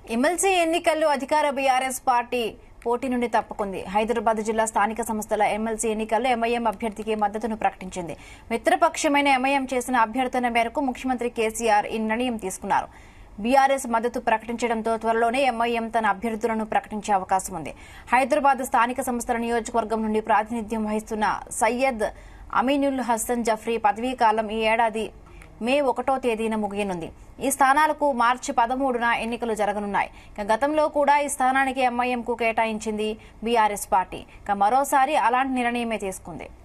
MLC ఎన్నికల్లో అధికార BRS party పోటీ నుండి తప్పుకుంది హైదరాబాద్ జిల్లా స్థానిక సంస్థల ఎమ్మెల్సీ ఎన్నికల్లో ఎంఐఎం అభ్యర్థికి మద్దతును ప్రకటించింది మిత్రపక్షమైన ఎంఐఎం చేసిన అభ్యర్థన మేరకు ముఖ్యమంత్రి కేసీఆర్ ఈ నిర్ణయం తీసుకున్నారు బీఆర్ఎస్ మద్దతు ప్రకటించడంతో త్వరలోనే ఎంఐఎం తన అభ్యర్థులను ప్రకటించే అవకాశం ఉంది హైదరాబాద్ స్థానిక సంస్థల నియోజకవర్గం నుండి ప్రాతినిధ్యం వహిస్తున్న సయ్యద్ అమీనుల్ హసన్ జఫ్రీ పదవీ కాలం ఈ ఏడాది మే ఒకటో తేదీన ముగియనుంది ఈ స్థానాలకు మార్చి పదమూడున ఎన్నికలు జరగనున్నాయి ఇక గతంలో కూడా ఈ స్థానానికి ఎంఐఎంకు కేటాయించింది బీఆర్ఎస్ పార్టీ ఇక మరోసారి అలాంటి నిర్ణయమే తీసుకుంది